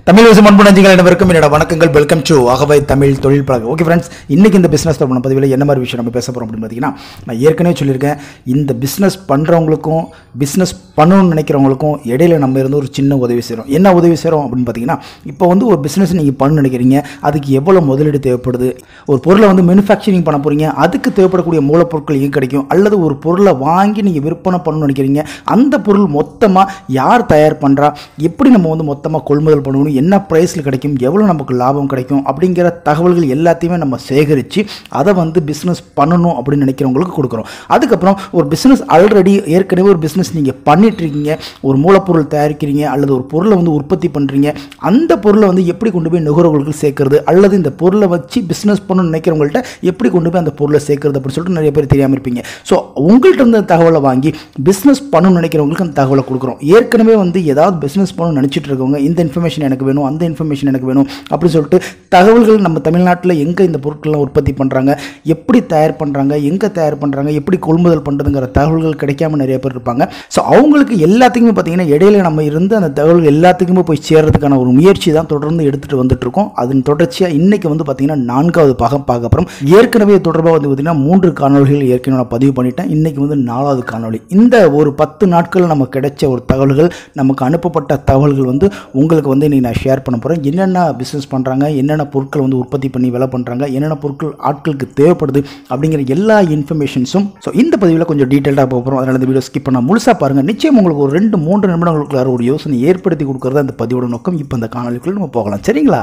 தமிழ் விஷயம் அன்பு நஞ்சுகள் அனைவருக்கும் என்னோட வணக்கங்கள் வெல்கம் டு அகவை தமிழ் தொழில் பழக்கம் ஓகே ஃப்ரெண்ட்ஸ் இன்னைக்கு இந்த பிஸ்னஸ் பண்ண பதிவில் என்ன மாதிரி விஷயம் நம்ம பேச போகிறோம் அப்படின்னு பார்த்தீங்கன்னா நான் ஏற்கனவே சொல்லியிருக்கேன் இந்த பிஸ்னஸ் பண்ணுறவங்களுக்கும் பிஸ்னஸ் பண்ணணும்னு நினைக்கிறவங்களுக்கும் இடையில நம்ம இருந்து ஒரு சின்ன உதவி செய்கிறோம் என்ன உதவி செய்கிறோம் அப்படின்னு பார்த்தீங்கன்னா இப்போ வந்து ஒரு பிஸ்னஸ் நீங்கள் பண்ண நினைக்கிறீங்க அதுக்கு எவ்வளோ முதலீடு தேவைப்படுது ஒரு பொருளை வந்து மேனுஃபேக்சரிங் பண்ண போகிறீங்க அதுக்கு தேவைப்படக்கூடிய மூலப்பொருட்கள் எங்கே கிடைக்கும் அல்லது ஒரு பொருளை வாங்கி நீங்கள் விற்பனை பண்ணணும்னு நினைக்கிறீங்க அந்த பொருள் மொத்தமாக யார் தயார் பண்ணுறா எப்படி நம்ம வந்து மொத்தமாக கொள்முதல் பண்ணணும் என்ன ப்ரைஸில் கிடைக்கும் எவ்வளோ நமக்கு லாபம் கிடைக்கும் அப்படிங்கிற தகவல்கள் எல்லாத்தையுமே நம்ம சேகரித்து அதை வந்து பிஸ்னஸ் பண்ணணும் அப்படின்னு நினைக்கிறவங்களுக்கு கொடுக்குறோம் அதுக்கப்புறம் ஒரு பிஸ்னஸ் ஆல்ரெடி ஏற்கனவே ஒரு பிஸ்னஸ் நீங்கள் பண்ணிட்டுருக்கீங்க ஒரு மூலப்பொருள் தயாரிக்கிறீங்க அல்லது ஒரு பொருளை வந்து உற்பத்தி பண்ணுறீங்க அந்த பொருளை வந்து எப்படி கொண்டு போய் நுகர்வோர்களுக்கு சேர்க்கறது அல்லது இந்த பொருளை வச்சு பிஸ்னஸ் பண்ணணும்னு நினைக்கிறவங்கள்ட்ட எப்படி கொண்டு போய் அந்த பொருளை சேர்க்கறது அப்படின்னு சொல்லிட்டு நிறைய பேர் தெரியாமல் இருப்பீங்க ஸோ உங்கள்கிட்ட இருந்த தகவலை வாங்கி பிஸ்னஸ் பண்ணணும்னு நினைக்கிறவங்களுக்கு அந்த தகவலை கொடுக்குறோம் ஏற்கனவே வந்து ஏதாவது பிஸ்னஸ் பண்ணணும்னு நினச்சிட்டு இருக்கவங்க இந்த இன்ஃபர்மேஷன் எனக்கு வேணும் அந்த இன்ஃபர்மேஷன் எனக்கு வேணும் அப்படின்னு சொல்லிட்டு தகவல்கள் நம்ம தமிழ்நாட்டில் எங்கே இந்த பொருட்கள்லாம் உற்பத்தி பண்ணுறாங்க எப்படி தயார் பண்ணுறாங்க எங்கே தயார் பண்ணுறாங்க எப்படி கொள்முதல் பண்ணுறதுங்கிற தகவல்கள் கிடைக்காம நிறைய பேர் இருப்பாங்க ஸோ அவங்களுக்கு எல்லாத்துக்குமே பார்த்தீங்கன்னா இடையில நம்ம இருந்து அந்த தகவல்கள் எல்லாத்துக்குமே போய் சேர்றதுக்கான ஒரு முயற்சி தான் தொடர்ந்து எடுத்துகிட்டு வந்துட்டு இருக்கோம் அதன் தொடர்ச்சியாக இன்னைக்கு வந்து பார்த்தீங்கன்னா நான்காவது பாகம் பார்க்க அப்புறம் ஏற்கனவே தொடர்பாக வந்து பார்த்தீங்கன்னா மூன்று காணொலிகள் ஏற்கனவே நான் பதிவு பண்ணிட்டேன் இன்னைக்கு வந்து நாலாவது காணொலி இந்த ஒரு பத்து நாட்கள் நமக்கு கிடைச்ச ஒரு தகவல்கள் நமக்கு அனுப்பப்பட்ட தகவல்கள் வந்து உங்களுக்கு வந்து இன்னைக்கு நான் ஷேர் பண்ண போகிறேன் என்னென்ன பிஸ்னஸ் பண்ணுறாங்க என்னென்ன பொருட்கள் வந்து உற்பத்தி பண்ணி விலை பண்ணுறாங்க என்னென்ன பொருட்கள் ஆட்களுக்கு தேவைப்படுது அப்படிங்கிற எல்லா இன்ஃபர்மேஷன்ஸும் ஸோ இந்த பதிவில் கொஞ்சம் டீட்டெயிலாக போக போகிறோம் அதனால் இந்த வீடியோ ஸ்கிப் பண்ணால் முழுசாக பாருங்கள் நிச்சயம் உங்களுக்கு ஒரு ரெண்டு மூன்று நிமிடங்களுக்குள்ளார ஒரு யோசனை ஏற்படுத்தி கொடுக்குறது அந்த பதிவோட நோக்கம் இப்போ அந்த காணொலிக்குள்ள நம்ம போகலாம் சரிங்களா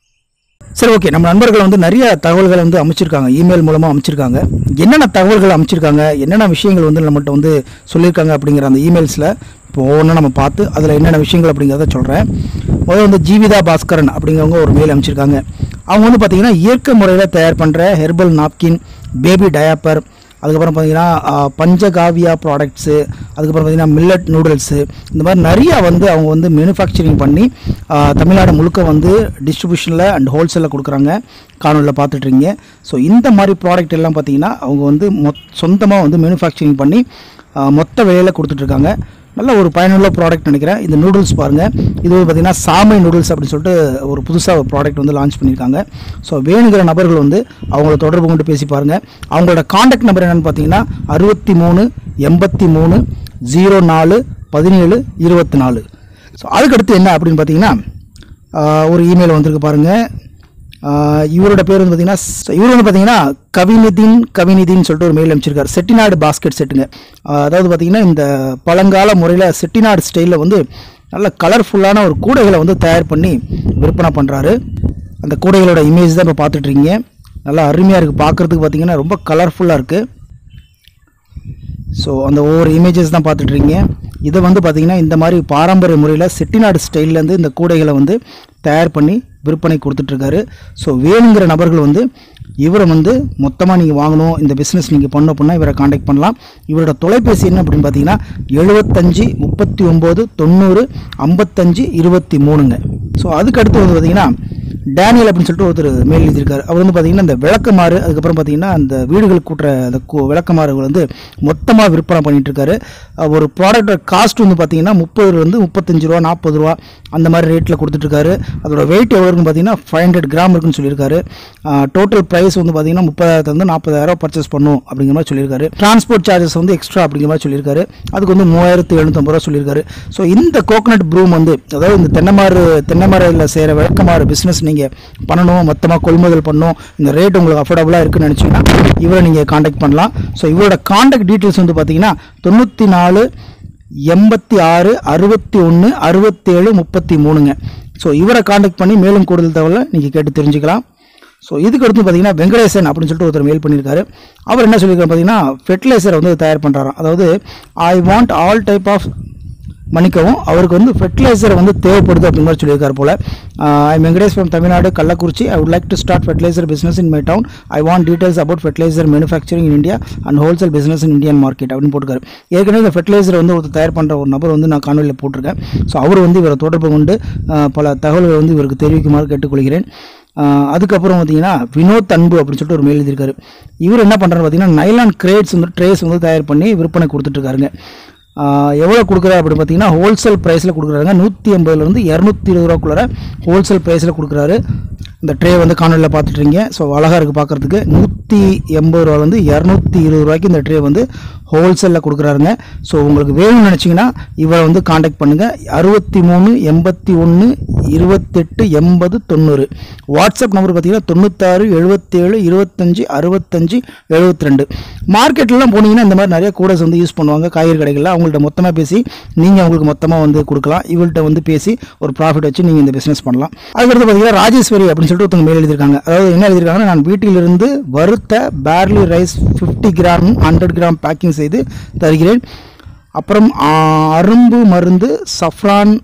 சரி ஓகே நம்ம நண்பர்கள் வந்து நிறைய தகவல்களை வந்து அமைச்சிருக்காங்க இமெயில் மூலமாக அமைச்சிருக்காங்க என்னென்ன தகவல்கள் அமைச்சிருக்காங்க என்னென்ன விஷயங்கள் வந்து நம்மகிட்ட வந்து சொல்லியிருக்காங்க அப்படிங்கிற அந்த இமெயில்ஸில் இப்போ ஒவ்வொன்றும் நம்ம பார்த்து அதில் என்னென்ன விஷயங்கள் அப்படிங்கிறத சொல்கிறேன் முதல்ல வந்து ஜீவிதா பாஸ்கரன் அப்படிங்கிறவங்க ஒரு மெயில் அமைச்சிருக்காங்க அவங்க வந்து பார்த்திங்கன்னா இயற்கை முறையில் தயார் பண்ணுற ஹெர்பல் நாப்கின் பேபி டயாப்பர் அதுக்கப்புறம் பார்த்தீங்கன்னா ஆ, பஞ்சகாவியா ப்ராடக்ட்ஸு அதுக்கப்புறம் பார்த்தீங்கன்னா மில்லட் நூடுல்ஸு இந்த மாதிரி நிறையா வந்து அவங்க வந்து மேனுஃபேக்சரிங் பண்ணி ஆ, தமிழ்நாடு முழுக்க வந்து டிஸ்ட்ரிபியூஷனில் அண்ட் ஹோல்சேலில் கொடுக்குறாங்க காணொலியில் பார்த்துட்ருக்கீங்க ஸோ இந்த மாதிரி ப்ராடக்ட் எல்லாம் பார்த்தீங்கன்னா அவங்க வந்து மொத் சொந்தமாக வந்து மேனுஃபேக்சரிங் பண்ணி ஆ, மொத்த விலையில் கொடுத்துட்ருக்காங்க நல்ல ஒரு பயனுள்ள ப்ராடக்ட் நினைக்கிறேன் இந்த நூடுல்ஸ் பாருங்கள் இது வந்து பார்த்தீங்கன்னா சாமை நூடுல்ஸ் அப்படின்னு சொல்லிட்டு ஒரு புதுசாக ஒரு ப்ராடக்ட் வந்து லான்ச் பண்ணியிருக்காங்க ஸோ வேணுங்கிற நபர்கள் வந்து அவங்கள தொடர்பு கொண்டு பேசி பாருங்கள் அவங்களோட காண்டாக்ட் நம்பர் என்னென்னு பார்த்தீங்கன்னா அறுபத்தி மூணு எண்பத்தி மூணு ஜீரோ நாலு பதினேழு இருபத்தி நாலு ஸோ அதுக்கடுத்து என்ன அப்படின்னு பார்த்தீங்கன்னா ஆஹ், ஒரு இமெயில் வந்திருக்கு பாருங்கள் ஆஹ் இவரோட பேர் வந்து பார்த்தீங்கன்னா ஸ்- இவர் வந்து பார்த்தீங்கன்னா கவிநிதின் கவிநிதின்னு சொல்லிட்டு ஒரு மெயில் அனுப்பிச்சிருக்காரு செட்டிநாடு பாஸ்கெட் செட்டுங்க ஆஹ் அதாவது பார்த்தீங்கன்னா இந்த பழங்கால முறையில் செட்டிநாடு ஸ்டைலில் வந்து நல்ல கலர்ஃபுல்லான ஒரு கூடைகளை வந்து தயார் பண்ணி விற்பனை பண்ணுறாரு அந்த கூடைகளோட இமேஜ் தான் இப்போ பார்த்துட்ருக்கீங்க நல்லா அருமையாக இருக்குது பார்க்குறதுக்கு பார்த்தீங்கன்னா ரொம்ப கலர்ஃபுல்லாக இருக்குது ஸோ அந்த ஒவ்வொரு இமேஜஸ் தான் பார்த்துட்ருக்கீங்க இதை வந்து பார்த்தீங்கன்னா இந்த மாதிரி பாரம்பரிய முறையில் செட்டிநாடு ஸ்டைல்லேருந்து இந்த கூடைகளை வந்து தயார் பண்ணி விற்பனை கொடுத்துட்ருக்காரு ஸோ வேணுங்கிற நபர்கள் வந்து இவரை வந்து மொத்தமாக நீங்கள் வாங்கணும் இந்த பிஸ்னஸ் நீங்கள் பண்ண அப்படின்னா இவரை காண்டாக்ட் பண்ணலாம் இவரோட தொலைபேசி என்ன அப்படின்னு பார்த்தீங்கன்னா எழுபத்தஞ்சு முப்பத்தி ஒம்பது தொண்ணூறு ஐம்பத்தஞ்சு இருபத்தி மூணுங்க ஸோ அதுக்கு அடுத்து வந்து பார்த்தீங்கன்னா டேனியல் அப்படின்னு சொல்லிட்டு ஒருத்தர் மேல் எழுதியிருக்காரு அவர் வந்து பார்த்தீங்கன்னா இந்த விளக்கமாறு அதுக்கப்புறம் பார்த்தீங்கன்னா அந்த வீடுகளுக்கு கூட்டுற அந்த கு- விளக்கமாறுகள் வந்து மொத்தமாக விற்பனை பண்ணிட்டு இருக்காரு அஹ் ஒரு ப்ராடக்டோட காஸ்ட் வந்து பார்த்தீங்கன்னா முப்பது வந்து முப்பத்தஞ்சு ரூபா நாற்பது ரூபா அந்த மாதிரி ரேட்டில் கொடுத்துட்ருக்காரு அதோட வெயிட் எவ்வளோ இருக்குன்னு பார்த்தீங்கன்னா ஃபைவ் ஹண்ட்ரட் கிராம் இருக்குன்னு சொல்லியிருக்காரு டோட்டல் ப்ரைஸ் வந்து பார்த்தீங்கன்னா முப்பதாயிரத்துலேருந்து நாற்பதாயிரம் பர்ச்சேஸ் பண்ணும் அப்படிங்கிற மாதிரி சொல்லியிருக்காரு டிரான்ஸ்போர்ட் சார்ஜஸ் வந்து எக்ஸ்ட்ரா அப்படிங்கிற மாதிரி சொல்லியிருக்காரு அதுக்கு வந்து மூவாயிரத்து எழுநூத்தம்பது ரூபா சொல்லியிருக்காரு ஸோ இந்த கோகனட் ப்ரூம் வந்து அதாவது இந்த தென்னைமாறு தென்னைமரையில் செய்கிற விளக்கமாறு பிஸ்னஸ் நீங்கள் பண்ணணும் மொத்தமாக கொள்முதல் பண்ணணும் இந்த ரேட் உங்களுக்கு அஃபோர்டபுளாக இருக்குன்னு நினச்சிங்கன்னா இவரை நீங்கள் காண்டாக்ட் பண்ணலாம் ஸோ இவரோட காண்டாக்ட் டீட்டெயில்ஸ் வந்து பார்த்தீங்கன்னா தொண்ணூற்றி நாலு எண்பத்தி ஆறு அறுபத்தி ஒன்று அறுபத்தேழு முப்பத்தி மூணுங்க ஸோ இவரை காண்டாக்ட் பண்ணி மேலும் கூடுதல் தகவலை நீங்கள் கேட்டு தெரிஞ்சுக்கலாம் ஸோ இதுக்கு அடுத்து பார்த்தீங்கன்னா வெங்கடேசன் அப்படின்னு சொல்லிட்டு ஒருத்தர் மெயில் பண்ணியிருக்காரு அவர் என்ன சொல்லியிருக்காரு பார்த்தீங்கன்னா ஃபெர்டிலைசர் வந்து தயார் பண்ணுறாராம் அதாவது I want all type of மன்னிக்கவும் அவருக்கு வந்து ஃபெர்டிலைசர் வந்து தேவைப்படுது அப்படிங்கிற மாதிரி சொல்லியிருக்காரு போல I Venkatesh from Tamil Nadu Kallakurichi I would like to start fertiliser business in my town I want details about fertiliser manufacturing in India and wholesale business in Indian market அப்படின்னு போட்டிருக்காரு ஏற்கனவே இந்த ஃபெர்டிலைசர் வந்து ஒரு தயார் பண்ணுற ஒரு நபர் வந்து நான் காணொலியில் போட்டிருக்கேன் ஸோ அவர் வந்து இவரை தொடர்பு கொண்டு ஆஹ், பல தகவல்களை வந்து இவருக்கு தெரிவிக்குமாறு கேட்டுக்கொள்கிறேன் ஆஹ், அதுக்கப்புறம் பார்த்தீங்கன்னா வினோத் அன்பு அப்படின்னு சொல்லிட்டு ஒரு மெயில் எழுதியிருக்காரு இவர் என்ன பண்ணுறாரு பார்த்தீங்கன்னா நைலான் கிரேட்ஸ் வந்து ட்ரேஸ் வந்து தயார் பண்ணி விற்பனை கொடுத்துட்ருக்காருங்க எவ்வளோ கொடுக்குறாரு அப்படின்னு பார்த்தீங்கன்னா ஹோல்சேல் ப்ரைஸில் கொடுக்குறாங்க நூற்றி எண்பதுலேருந்து இரநூத்தி இருபது ரூபாக்குள்ளார ஹோல்சேல் ப்ரைஸில் கொடுக்குறாரு இந்த ட்ரே வந்து காணொலியில் பார்த்துட்றீங்க ஸோ அழகாக இருக்குது பார்க்குறதுக்கு நூற்றி எண்பது ரூபாலேருந்து இரநூத்தி இருபது ரூபாய்க்கு இந்த ட்ரே வந்து ஹோல்சேலில் கொடுக்குறாருங்க ஸோ உங்களுக்கு வேணும்னு நினச்சிங்கன்னா இவரை வந்து காண்டாக்ட் பண்ணுங்கள் அறுபத்தி மூணு எண்பத்தி ஒன்று இருபத்தெட்டு எண்பது தொண்ணூறு வாட்ஸ்அப் நம்பர் பார்த்தீங்கன்னா தொண்ணூத்தாறு எழுபத்தேழு இருபத்தஞ்சி அறுபத்தஞ்சு எழுபத்தி ரெண்டு மார்க்கெட்லலாம் போனீங்கன்னா இந்த மாதிரி நிறைய கூடஸ் வந்து யூஸ் பண்ணுவாங்க காய்கறி கடைகளில் அவங்கள்ட்ட மொத்தமாக பேசி நீங்கள் அவங்களுக்கு மொத்தமாக வந்து கொடுக்கலாம் இவள்கிட்ட வந்து பேசி ஒரு ப்ராஃபிட் வச்சு நீங்கள் இந்த பிஸ்னஸ் பண்ணலாம் அதுக்கடுத்து பார்த்தீங்கன்னா ராஜேஸ்வரி அப்படின்னு சொல்லிட்டு ஒருத்தவங்க மேல் எழுதியிருக்காங்க அதாவது என்ன எழுதியிருக்காங்கன்னா நான் வீட்டிலிருந்து வறுத்த barley rice fifty gram hundred gram packing செய்து தருகிறேன் அப்புறம் ஆ, அரும்பு மருந்து saffron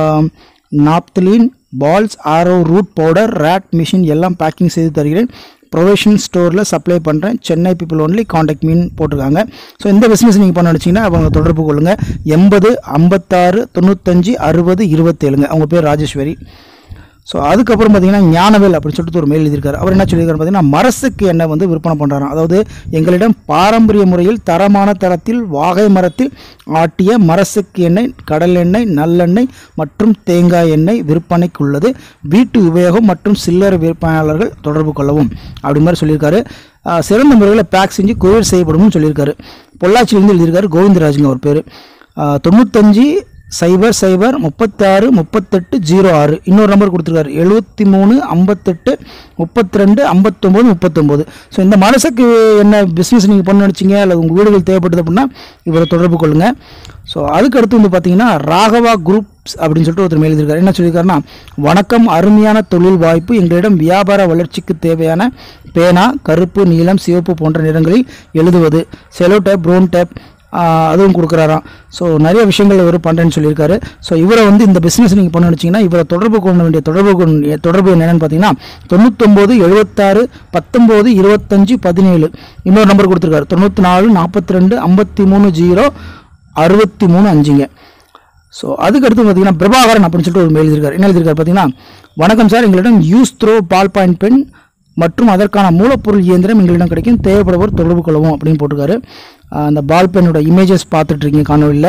naphthalene balls arrow root powder rat machine எல்லாம் பேக்கிங் செய்து தருகிறேன் ப்ரொவிஷன் ஸ்டோரில் சப்ளை பண்ணுறேன் Chennai people only contact me போட்டிருக்காங்க ஸோ இந்த பிஸ்னஸ் நீங்கள் பண்ண நினச்சிங்கன்னா அவங்க தொடர்பு கொள்ளுங்கள் எண்பது ஐம்பத்தாறு தொண்ணூத்தஞ்சு அறுபது இருபத்தேழுங்க அவங்க பேர் ராஜேஸ்வரி ஸோ அதுக்கப்புறம் பார்த்தீங்கன்னா ஞானவேல் அப்படின்னு சொல்லிட்டு ஒரு மெயில் எழுதியிருக்காரு அவர் என்ன சொல்லியிருக்காரு பார்த்தீங்கன்னா மரசுக்கு எண்ணெய் வந்து விற்பனை பண்ணுறாராம் அதாவது எங்களிடம் பாரம்பரிய முறையில் தரமான தரத்தில் வாகை மரத்தில் ஆட்டிய மரசுக்கு எண்ணெய் கடல் எண்ணெய் நல்லெண்ணெய் மற்றும் தேங்காய் எண்ணெய் விற்பனைக்கு உள்ளது வீட்டு உபயோகம் மற்றும் சில்லறை விற்பனையாளர்கள் தொடர்பு கொள்ளவும் அப்படி மாதிரி சொல்லியிருக்காரு ஆஹ் சிறந்த முறையில் பேக் செஞ்சு கொரியர் செய்யப்படும்னு சொல்லியிருக்காரு பொள்ளாச்சியிலேருந்து எழுதியிருக்காரு கோவிந்தராஜுங்க அவர் பேர் தொண்ணூத்தஞ்சு சைபர் சைபர் முப்பத்தாறு முப்பத்தெட்டு ஜீரோ ஆறு இன்னொரு நம்பர் கொடுத்துருக்காரு எழுபத்தி மூணு ஐம்பத்தெட்டு முப்பத்தி ரெண்டு ஐம்பத்தொம்போது முப்பத்தொம்போது ஸோ இந்த மனசுக்கு என்ன பிஸ்னஸ் நீங்கள் பண்ண நினச்சிங்க அல்லது உங்கள் வீடுகள் தேவைப்படுது அப்படின்னா இவரை தொடர்பு கொள்ளுங்கள் ஸோ அதுக்கு அடுத்து வந்து பார்த்தீங்கன்னா ராகவா குரூப்ஸ் அப்படின்னு சொல்லிட்டு ஒருத்தர் மேல் எழுதியிருக்காரு என்ன சொல்லியிருக்காருன்னா வணக்கம் அருமையான தொழில் வாய்ப்பு எங்களிடம் வியாபார வளர்ச்சிக்கு தேவையான பேனா கருப்பு நீலம் சிவப்பு போன்ற நிறங்களில் எழுதுவது செலோ டேப் ப்ரௌன் டேப் ஆஹ் அதுவும் கொடுக்குறாராம் ஸோ நிறைய விஷயங்கள் இவர் பண்ணுறேன்னு சொல்லியிருக்காரு ஸோ இவரை வந்து இந்த பிஸ்னஸ் நீங்கள் பண்ண நினச்சிங்கன்னா இவரை தொடர்பு கொள்ள வேண்டிய தொடர்பு கொண்டு- தொடர்பு என்னென்னு பார்த்தீங்கன்னா தொண்ணூத்தொம்பது எழுபத்தாறு பத்தொம்போது இருபத்தஞ்சு பதினேழு இன்னொரு நம்பர் கொடுத்துருக்காரு தொண்ணூற்றி நாலு நாற்பத்தி ரெண்டு ஐம்பத்தி மூணு ஜீரோ அறுபத்தி மூணு அஞ்சுங்க ஸோ அதுக்கடுத்து பார்த்தீங்கன்னா பிரபாகரன் அப்படின்னு சொல்லிட்டு ஒரு மெயில் எழுதியிருக்காரு என்ன எழுதியிருக்காரு பார்த்தீங்கன்னா வணக்கம் சார் எங்களிடம் use throw ball point pen மற்றும் அதற்கான மூலப்பொருள் இயந்திரம் எங்களிடம் கிடைக்கும் தேவைப்படுவோர் தொடர்பு கொள்ளவும் அப்படின்னு போட்டிருக்காரு ஆஹ் அந்த பால் பென்னோட இமேஜஸ் பார்த்துட்டு இருக்கீங்க காணொலியில்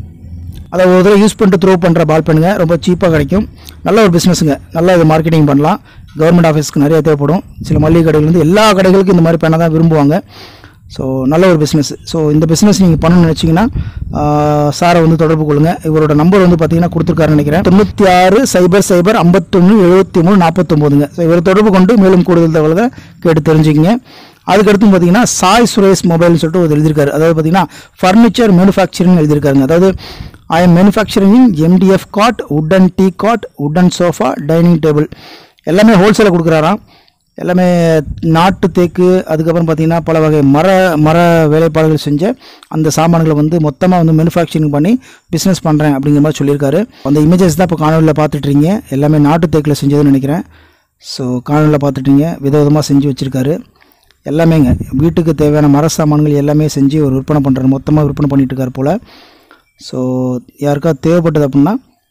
அதை ஒரு தடவை யூஸ் பண்ணிட்டு த்ரோ பண்ணுற பால் பெண்ணுங்க ரொம்ப சீப்பாக கிடைக்கும் நல்ல ஒரு பிஸ்னஸுங்க நல்லா இது மார்க்கெட்டிங் பண்ணலாம் கவர்மெண்ட் ஆஃபீஸ்க்கு நிறைய தேவைப்படும் சில மளிகை கடைகள்லேருந்து எல்லா கடைகளுக்கும் இந்த மாதிரி பெண்ணை தான் விரும்புவாங்க ஸோ நல்ல ஒரு பிஸ்னஸ் ஸோ இந்த பிஸ்னஸ் நீங்கள் பண்ணணும்னு நினச்சிங்கன்னா சாரை வந்து தொடர்பு கொள்ளுங்கள் இவரோட நம்பர் வந்து பார்த்தீங்கன்னா கொடுத்துருக்காருன்னு நினைக்கிறேன் தொண்ணூற்றி ஆறு சைபர் சைபர் ஐம்பத்தொன்று எழுபத்தி மூணு நாற்பத்தொம்போதுங்க ஸோ இவரை தொடர்பு கொண்டு மேலும் கூடுதல் தகவலை கேட்டு தெரிஞ்சுக்கங்க அதுக்கடுத்து பார்த்தீங்கன்னா சாய் சுரேஷ் மொபைல்னு சொல்லிட்டு ஒரு எழுதியிருக்காரு அதாவது பார்த்தீங்கன்னா ஃபர்னிச்சர் மேனுஃபேக்சரிங் எழுதியிருக்காருங்க அதாவது I am manufacturing MDF cot wooden T cot wooden sofa dining table எல்லாமே ஹோல்சேலில் கொடுக்குறாராம் எல்லாமே நாட்டு தேக்கு அதுக்கப்புறம் பார்த்தீங்கன்னா பல வகை மர மர வேலைப்பாடுகள் செஞ்ச அந்த சாமான்களை வந்து மொத்தமாக வந்து மேனுஃபேக்சரிங் பண்ணி பிஸ்னஸ் பண்ணுறேன் அப்படிங்கிற மாதிரி சொல்லியிருக்காரு அந்த இமேஜஸ் தான் இப்போ காணொலியில் பார்த்துட்ருங்க எல்லாமே நாட்டு தேக்கில் செஞ்சதுன்னு நினைக்கிறேன் ஸோ காணொலியில் பார்த்துட்டீங்க விதவிதமாக செஞ்சு வச்சுருக்காரு எல்லாமேங்க வீட்டுக்கு தேவையான மர சாமான்கள் எல்லாமே செஞ்சு ஒரு விற்பனை பண்ணுறாரு மொத்தமாக விற்பனை பண்ணிட்டு இருக்காரு போல் ஸோ யாருக்காவது தேவைப்பட்டது அப்படின்னா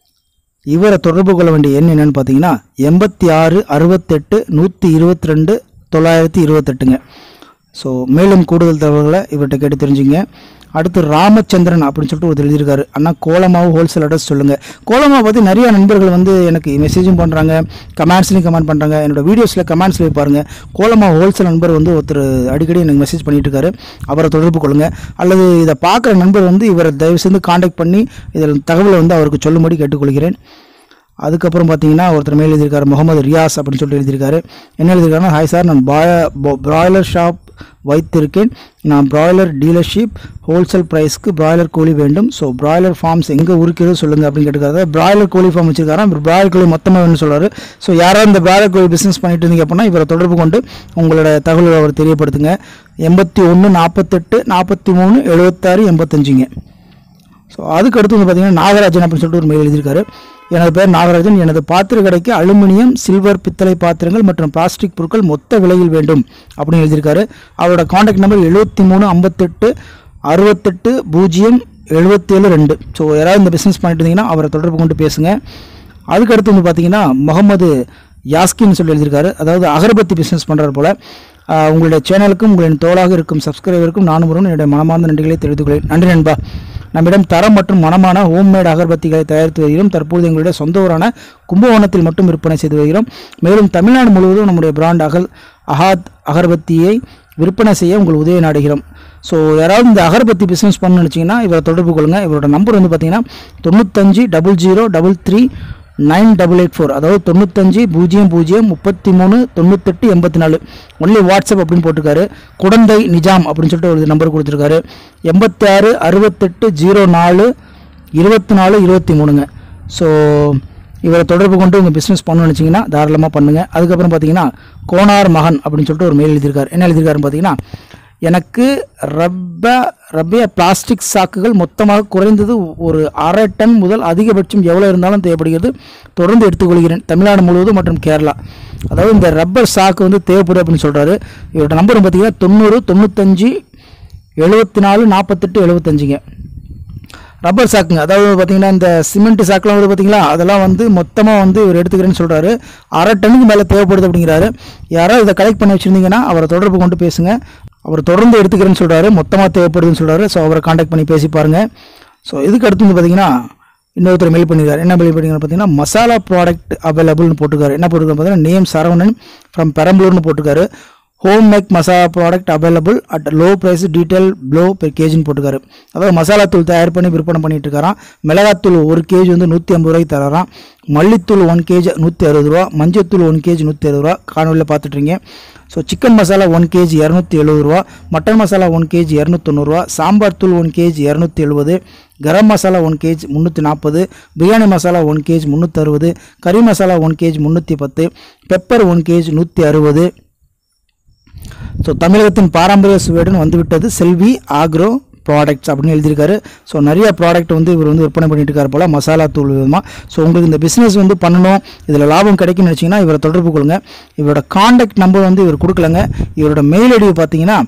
இவரை தொடர்பு கொள்ள வேண்டிய எண் என்னன்னு பார்த்தீங்கன்னா எண்பத்தி ஆறு அறுபத்தெட்டு நூற்றி இருபத்தி ரெண்டு தொள்ளாயிரத்தி இருபத்தெட்டுங்க ஸோ மேலும் கூடுதல் தகவல்களை இவர்கிட்ட கேட்டு தெரிஞ்சுங்க அடுத்து ராமச்சந்திரன் அப்படின்னு சொல்லிட்டு ஒரு எழுதியிருக்காரு அண்ணா கோலமாவு ஹோல்சேல் அட்ரஸ் சொல்லுங்கள் கோலமாவை பற்றி நிறைய நண்பர்கள் வந்து எனக்கு மெசேஜும் பண்ணுறாங்க கமெண்ட்ஸ்லையும் கமெண்ட் பண்ணுறாங்க என்னோட வீடியோஸில் கமெண்ட்ஸில் பாருங்க கோலமாவு ஹோல்சேல் நண்பர் வந்து ஒருத்தர் அடிக்கடி எனக்கு மெசேஜ் பண்ணிட்டு இருக்காரு அவரை தொடர்பு கொள்ளுங்கள் அல்லது இதை பார்க்குற நண்பர் வந்து இவரை தயவு செஞ்சு காண்டாக்ட் பண்ணி இதில் தகவலை வந்து அவருக்கு சொல்லும்படி கேட்டுக்கொள்கிறேன் அதுக்கப்புறம் பார்த்தீங்கன்னா ஒருத்தர் மேல் எழுதியிருக்காரு முகமது ரியாஸ் அப்படின்னு சொல்லிட்டு எழுதியிருக்காரு என்ன எழுதியிருக்காருன்னா ஹாய் சார் நான் பாய பிராய்லர் ஷாப் வைத்திருக்கேன் நான் பிராய்லர் டீலர்ஷிப் ஹோல்சேல் ப்ரைஸ்க்கு பிராய்லர் கோழி வேண்டும் ஸோ பிராய்லர் ஃபார்ம்ஸ் எங்கே உருக்கிறது சொல்லுங்கள் அப்படின்னு கேட்டுக்காரு பிராய்லர் கோழி ஃபார்ம் வச்சிருக்காரு பிராய்லர் கோழி மொத்தமாக வேணும்னு சொல்றாரு ஸோ யாராவது இந்த பிராய்லர் கோழி பிஸ்னஸ் பண்ணிட்டு இருந்தீங்க அப்படின்னா இவரை தொடர்பு கொண்டு உங்களோட தகவல்களை அவர் தெரியப்படுத்துங்க எண்பத்தி ஒன்று நாற்பத்தெட்டு நாற்பத்தி மூணு எழுபத்தாறு எண்பத்தஞ்சுங்க ஸோ அதுக்கு அடுத்து வந்து பார்த்தீங்கன்னா நாகராஜன் அப்படின்னு சொல்லிட்டு ஒரு மெயில் எழுதியிருக்காரு எனது பேர் நாகராஜன் எனது பாத்திர கடைக்கு அலுமினியம் சில்வர் பித்தளை பாத்திரங்கள் மற்றும் பிளாஸ்டிக் பொருட்கள் மொத்த விலையில் வேண்டும் அப்படின்னு எழுதியிருக்காரு அவரோட காண்டாக்ட் நம்பர் எழுபத்தி மூணு ஐம்பத்தெட்டு அறுபத்தெட்டு பூஜ்ஜியம் எழுபத்தேழு ரெண்டு ஸோ யாராவது இந்த பிஸ்னஸ் பண்ணிட்டு இருந்தீங்கன்னா அவரை தொடர்பு கொண்டு பேசுங்க அதுக்கு அடுத்து வந்து பார்த்தீங்கன்னா முகமது யாஸ்கின்னு சொல்லி எழுதியிருக்காரு அதாவது அகர்பத்தி பிஸ்னஸ் பண்ணுறாரு போல் ஆஹ் உங்களுடைய சேனலுக்கும் உங்களின் தோளாக இருக்கும் சப்ஸ்கிரைபருக்கும் நானும் வரும் என்னுடைய மனமார்ந்த நன்றிகளை தெரிவித்துக் கொள்கிறேன் நன்றி நண்பா நம்மிடம் தரம் மற்றும் மனமான ஹோம்மேட் அகர்பத்திகளை தயாரித்து வருகிறோம் தற்போது எங்களுடைய சொந்த ஊரான கும்பகோணத்தில் மட்டும் விற்பனை செய்து வருகிறோம் மேலும் தமிழ்நாடு முழுவதும் நம்முடைய பிராண்ட் அகல் அஹாத் அகர்பத்தியை விற்பனை செய்ய உங்கள் உதவி நாடுகிறோம் ஸோ யாராவது இந்த அகர்பத்தி பிஸ்னஸ் பண்ணணும்னு நினச்சிங்கன்னா இவரை தொடர்பு கொள்ளுங்கள் இவரோட நம்பர் வந்து பார்த்தீங்கன்னா தொண்ணூத்தஞ்சு double zero double three nine double eight four அதாவது தொண்ணூத்தஞ்சு பூஜ்ஜியம் பூஜ்ஜியம் முப்பத்தி மூணு தொண்ணூத்தெட்டு எண்பத்தி நாலு ஒன்லி வாட்ஸ்அப் அப்படின்னு போட்டிருக்காரு குடந்தை நிஜாம் அப்படின்னு சொல்லிட்டு ஒரு நம்பர் கொடுத்துருக்காரு எண்பத்தி ஆறு அறுபத்தெட்டு ஜீரோ நாலு இருபத்தி நாலு இருபத்தி மூணுங்க ஸோ இவரை தொடர்பு கொண்டு உங்கள் பிஸ்னஸ் பண்ணணும்னு நினச்சிங்கன்னா தாராளமாக பண்ணுங்கள் அதுக்கப்புறம் பார்த்தீங்கன்னா கோனார் மகன் அப்படின்னு சொல்லிட்டு ஒரு மெயில் எழுதியிருக்காரு என்ன எழுதியிருக்காருன்னு பார்த்தீங்கன்னா எனக்கு ரப்ப ரப்பிய பிளாஸ்டிக் சாக்குகள் மொத்தமாக குறைந்தது ஒரு அரை டன் முதல் அதிகபட்சம் எவ்வளோ இருந்தாலும் தேவைப்படுகிறது தொடர்ந்து எடுத்துக்கொள்கிறேன் தமிழ்நாடு முழுவதும் மற்றும் கேரளா அதாவது இந்த ரப்பர் சாக்கு வந்து தேவைப்படும் அப்படின்னு சொல்கிறாரு இவரோட நம்பர் பார்த்தீங்கன்னா தொண்ணூறு தொண்ணூத்தஞ்சு எழுபத்தி நாலு நாற்பத்தெட்டு எழுபத்தஞ்சுங்க ரப்பர் சாக்குங்க அதாவது பார்த்தீங்கன்னா இந்த சிமெண்ட் சாக்குலாம் வந்து பார்த்தீங்களா அதெல்லாம் வந்து மொத்தமாக வந்து இவர் எடுத்துக்கிறேன்னு சொல்கிறாரு அரை டன்னுக்கு மேலே தேவைப்படுது அப்படிங்கிறாரு யாராவது இதை கலெக்ட் பண்ணி வச்சுருந்தீங்கன்னா அவரை தொடர்பு கொண்டு பேசுங்க அவர் தொடர்ந்து எடுத்துக்கிறேன்னு சொல்கிறாரு மொத்தமாக தேவைப்படுதுன்னு சொல்கிறாரு ஸோ அவரை காண்டாக்ட் பண்ணி பேசி பாருங்கள் ஸோ இதுக்கு அடுத்து வந்து பார்த்தீங்கன்னா இன்னொருத்தர் மெயில் பண்ணியிருக்காரு என்ன மெயில் பண்ணிருக்காரு பார்த்தீங்கன்னா மசாலா ப்ராடக்ட் அவைலபிள்னு போட்டிருக்காரு என்ன போட்டிருக்காரு பார்த்தீங்கன்னா நேம் சரவணன் ஃப்ரம் பெரம்பலூர்னு போட்டிருக்காரு home make masala product available at low price detail below per கேஜின்னு போட்டுக்காரு அதாவது மசாலா தூள் தயார் பண்ணி விற்பனை பண்ணிட்டு இருக்காராம் மிளகாத்தூள் ஒரு கேஜி வந்து நூற்றி ஐம்பது ரூபாய்க்கு தராராம் மல்லித்தூள் ஒன் கேஜி நூற்றி அறுபது ரூபா மஞ்சத்தூள் ஒன் கேஜி நூற்றி அறுபது ரூபா காணொலியில் பார்த்துட்ருங்க so chicken masala one KG இரநூத்தி எழுபது ரூபா மட்டன் மசாலா ஒன் கேஜி இரநூத்தொண்ணூறுவா சாம்பார் தூள் ஒன் கேஜி இரநூத்தி எழுபது கரம் மசாலா ஒன் கேஜி முந்நூற்றி நாற்பது பிரியாணி மசாலா ஒன் கேஜி முந்நூற்றறுபது கறி மசாலா ஒன் கேஜி முந்நூற்றி பத்து பெப்பர் ஒன் கேஜி நூற்றி அறுபது ஸோ தமிழகத்தின் பாரம்பரிய சுவையுடன் வந்துவிட்டது செல்வி ஆக்ரோ ப்ராடக்ட்ஸ் அப்படின்னு எழுதியிருக்காரு ஸோ நிறைய ப்ராடக்ட் வந்து இவர் வந்து விற்பனை பண்ணிட்டு இருக்காரு போல் மசாலா தூள் விதமாக ஸோ உங்களுக்கு இந்த பிஸ்னஸ் வந்து பண்ணணும் இதில் லாபம் கிடைக்கும்னு நினச்சிங்கன்னா இவரை தொடர்பு கொள்ளுங்க இவரோட காண்டாக்ட் நம்பர் வந்து இவர் கொடுக்கலங்க இவரோட மெயில் ஐடி பார்த்தீங்கன்னா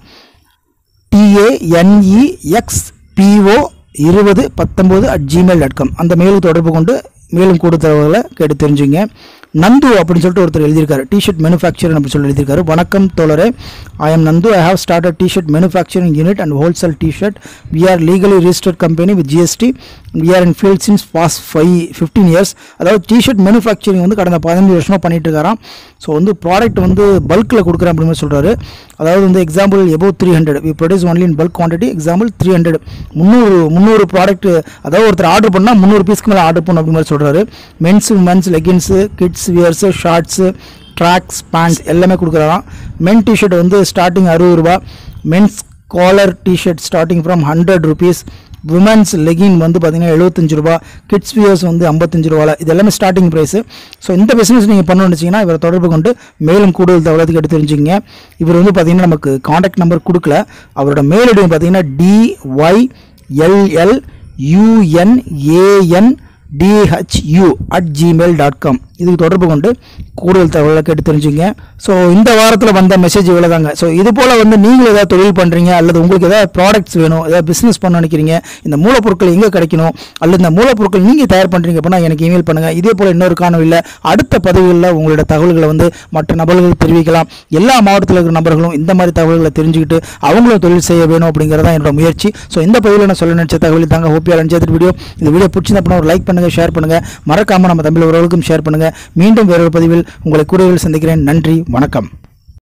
டிஏஎன்இஎக்ஸ் பிஓ இருபது பத்தொம்போது அட் ஜிமெயில் டாட் காம் அந்த மெயிலுக்கு தொடர்பு கொண்டு மேலும் கூடுதல்களை கேட்டு தெரிஞ்சுங்க நந்து அப்படின்னு சொல்லிட்டு ஒருத்தர் எழுதியிருக்காரு டிஷர்ட் மேனுஃபேக்சர் அப்படின்னு சொல்லி எழுதியிருக்காரு வணக்கம் தோழரே I am Nandu I have started T-shirt manufacturing unit and wholesale T-shirt we are legally registered company with GST we are in field since past five fifteen years அதாவது டிஷர்ட் மேனுஃபேக்சரிங் வந்து கடந்த பதினஞ்சு வருஷமாக பண்ணிட்டு இருக்காராம் ஸோ வந்து ப்ராடக்ட் வந்து பல்கில் கொடுக்குறேன் அப்படின்னு சொல்கிறாரு அதாவது வந்து example above three hundred we produce only in bulk quantity example three hundred முந்நூறு முந்நூறு ப்ராடக்ட் அதாவது ஒருத்தர் ஆர்டர் பண்ணால் முந்நூறு பீஸ்க்கு மேலே ஆர்டர் பண்ணணும் அப்படின்னு மாதிரி சொல்கிறாரு men's women's leggings kids wears shorts tracks pants எல்லாமே கொடுக்குறாராம் மென் டிஷர்ட் வந்து ஸ்டார்டிங் அறுபது ரூபா men's collar T-shirt starting from hundred rupees women's legging வந்து பார்த்தீங்கன்னா எழுபத்தஞ்சு ரூபா கிட்ஸ் வியர்ஸ் வந்து ஐம்பத்தஞ்சு ரூபால இது எல்லாமே ஸ்டார்டிங் ப்ரைஸ் ஸோ இந்த பிஸ்னஸ் நீங்கள் பண்ணணும்னு வச்சிங்கன்னா இவரை தொடர்பு கொண்டு மேலும் கூடுதல் தகவலத்துக்கு எடுத்து தெரிஞ்சுங்க இவர் வந்து பார்த்தீங்கன்னா நமக்கு காண்டாக்ட் நம்பர் கொடுக்கல அவரோட மெயில் ஐடி பார்த்தீங்கன்னா D Y L L U N A N D H U at Gmail dot com இதுக்கு தொடர்பு கொண்டு கூடுதல் தகவலை கேட்டு தெரிஞ்சுங்க ஸோ இந்த வாரத்தில் வந்த மெசேஜ் இவ்வளோ தாங்க ஸோ இது போல் வந்து நீங்களும் ஏதாவது தொழில் பண்ணுறீங்க அல்லது உங்களுக்கு ஏதாவது ப்ராடக்ட்ஸ் வேணும் ஏதாவது பிஸ்னஸ் பண்ண நினைக்கிறீங்க இந்த மூலப்பொருட்கள் எங்கே கிடைக்கணும் அல்லது இந்த மூலப்பொருட்கள் நீங்கள் தயார் பண்ணுறீங்க அப்படின்னா எனக்கு இமெயில் பண்ணுங்கள் இதே போல் இன்னொரு காணொலியில் அடுத்த பதவிகளில் உங்களோட தகவல்களை வந்து மற்ற நபர்களுக்கு தெரிவிக்கலாம் எல்லா மாவட்டத்தில் இருக்கிற நபர்களும் இந்த மாதிரி தகவல்களை தெரிஞ்சுக்கிட்டு அவங்களும் தொழில் செய்ய வேணும் அப்படிங்கிறதா என்னோட முயற்சி ஸோ இந்த பதிவில் நான் சொல்ல நினச்ச தகவல் தாங்க ஹோப்பியால் அஞ்சு வீடியோ இந்த வீடியோ பிடிச்சிருந்தா அப்படின்னா ஒரு லைக் பண்ணுங்கள் ஷேர் பண்ணுங்கள் மறக்காமல் நம்ம தமிழ் உறவுகளுக்கும் ஷேர் பண்ணுங்கள் மீண்டும் வேறொரு பதிவில் உங்களை கூடவில் சந்திக்கிறேன் நன்றி வணக்கம்